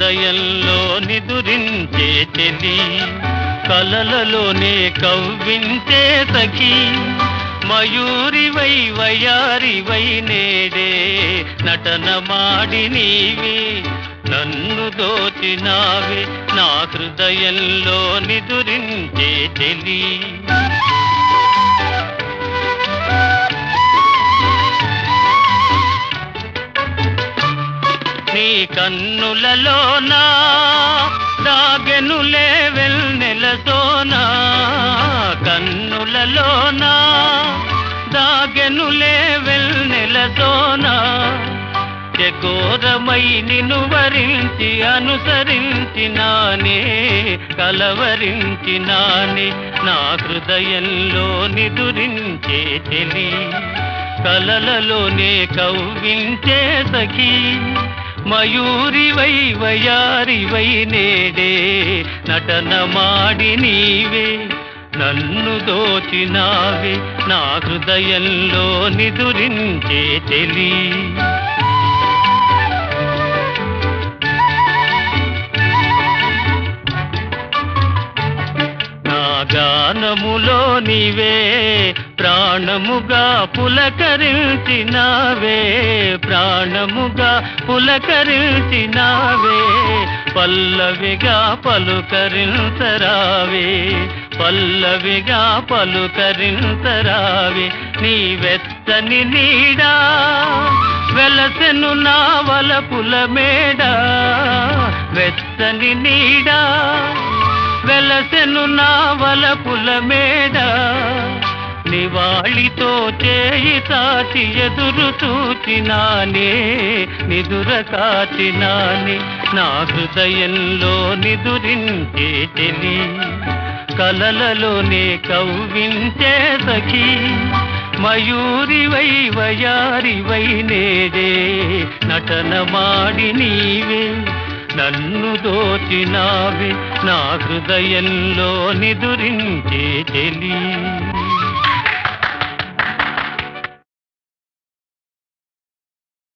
హృదయంలో నిదురించే చెలి కలలలోనే కవ్వించే సఖి మయూరివై వయారివై నేడే నటన మాడి నీవే నన్ను దోచినావే నా హృదయంలో నిదురించే చెలి నీ కన్నులలోనా దాగెనులే వెల్నెలతోనా కన్నులలోనా దాగెనులే వెల్నెలతోనా చకోరమై నిన్ను వరించి అనుసరించినానే కలవరించినానే నా హృదయంలో నిదురించే చెలి కలలలోనే కవ్వించే సఖీ మయూరివై వయారివై నేడే నటన మాడి నీవే నన్ను దోచినావే నా హృదయంలో నిదురించే చెలి నా గానములో నీవే ప్రాణముగా పులకరించినావే ప్రాణముగా పులకరించినావే పల్లవిగా పలుకరించరావే పల్లవిగా పలుకరించరావే నీ వెచ్చని నీడా వెలసెను నా వలపుల మేడ వెచ్చని నీడా వెలసెను నా వలపుల మేడ నివాళితో చేయి తాచి ఎదురు చూచినానే నిదుర కాచినానే నా హృదయంలో నిదురించే చెలి కలలలోనే కవ్వించే సఖీ మయూరివై వయారివై నేడే నటన మాడి నీవే నన్ను దోచినావే నా హృదయంలో నిదురించే చెలి